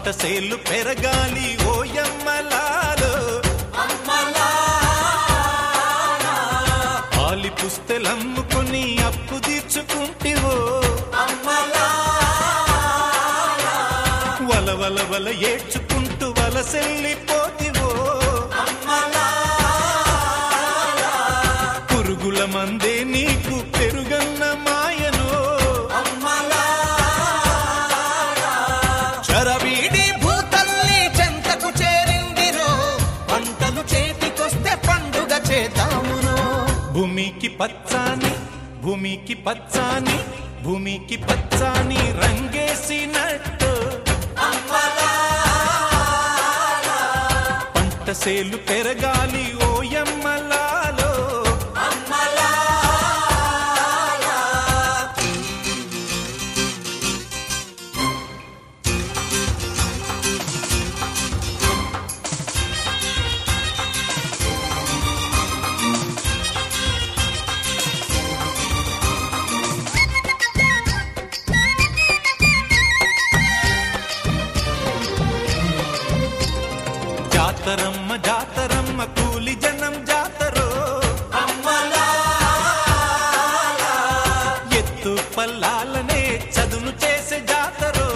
పంట సేలు పెరగాలి ఓయమ్మలాలో ఆలి పుస్తెలమ్ముకొని అప్పు తీర్చుకుంటివో వల వల వల ఏడ్చుకుంటూ వలసెల్లిపోతివో పురుగుల మందే నీకు పెరుగన్న మాయనో చరవీడి భూతల్లి చెంతకు చేరిందిరో పంటలు చేతికొస్తే పండుగ చేద్దామునో భూమికి పచ్చాని భూమికి పచ్చాని భూమికి పచ్చాని రంగేసినట్టు పంట సేలు పెరగాలి ఓయమ్మలాలో జాతరమ్మ జాతరమ్మ కూలి జనం జాతరో ఎత్తు పల్లాలనే చదును చేసే జాతరో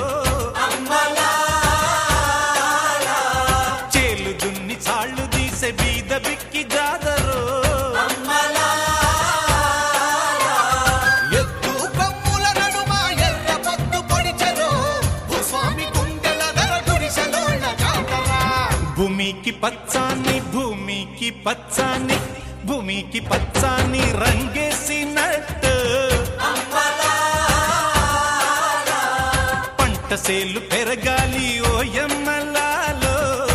చేలు దున్ని చాళ్ళు తీసే బీద బిక్కి జాతరో ఎత్తు కొమ్ముల నడుమ ఎర్ర పొద్దు పొడిచెరో భూస్వామి గుండెల ధర గుడిసెలోన జాతరా భూమికి పచ్చాని భూమికి పచ్చాని భూమికి పచ్చాని రంగేసినట్టు పంట సేలు పెరగాలి ఓయమ్మలాలో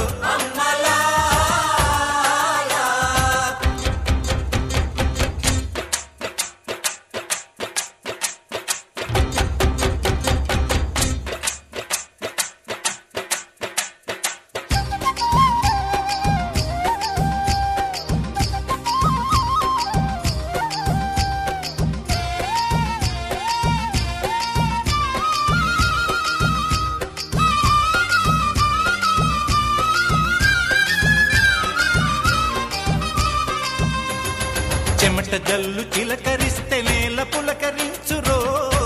చెమట జల్లు చిలకరిస్తే నేల పులకరించురో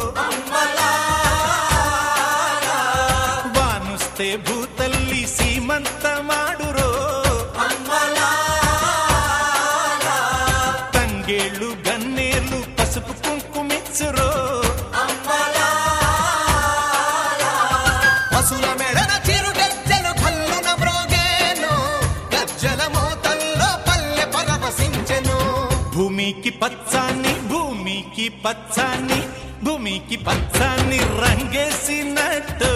వానుస్తే భూతల్లి సీమంత మాడురో తంగేళ్ళు గన్నేర్లు పసుపు కుంకుమిచ్చురో పశుల మెడన చిరు గజ్జలు కల్లున మ్రోగేను గజ్జల మోతల్లో పల్లె పరవశించెను భూమికి పచ్చాని భూమికి పచ్చాని భూమికి పచ్చాని రంగేసినట్టు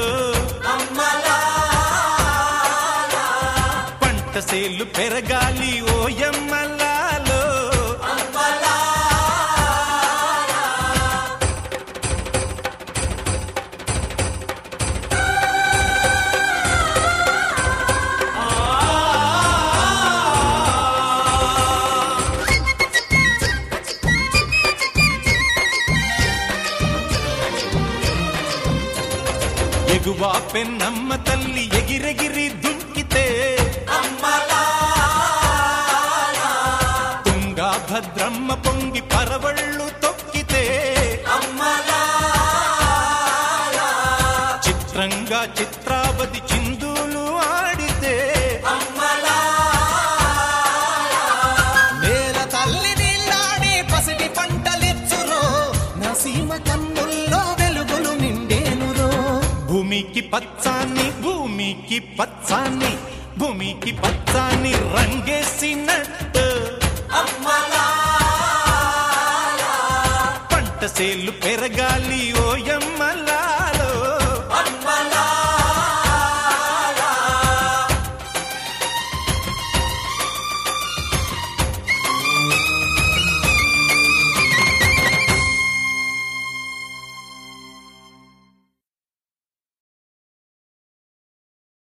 పంట సేలు పెరగాలి ఓయమ్మలాలో ఎగువా పెన్నమ్మ తల్లి ఎగిరెగిరి దుంకితే తుంగా భద్రమ్మ పొంగి పరవళ్ళు తొక్కితే చిత్రంగా చిత్రావతి చిందులు ఆడితే నేల తల్లి నీళ్ళాడి పసిడి పంటలిచ్చురో నా సీమ కన్నుల్లో వెలుగులు నిండేనురో భూమికి పచ్చాని భూమికి పచ్చాని భూమికి పచ్చాని రంగేసినట్టు పంట సేలు పెరగాలి ఓయమ్మ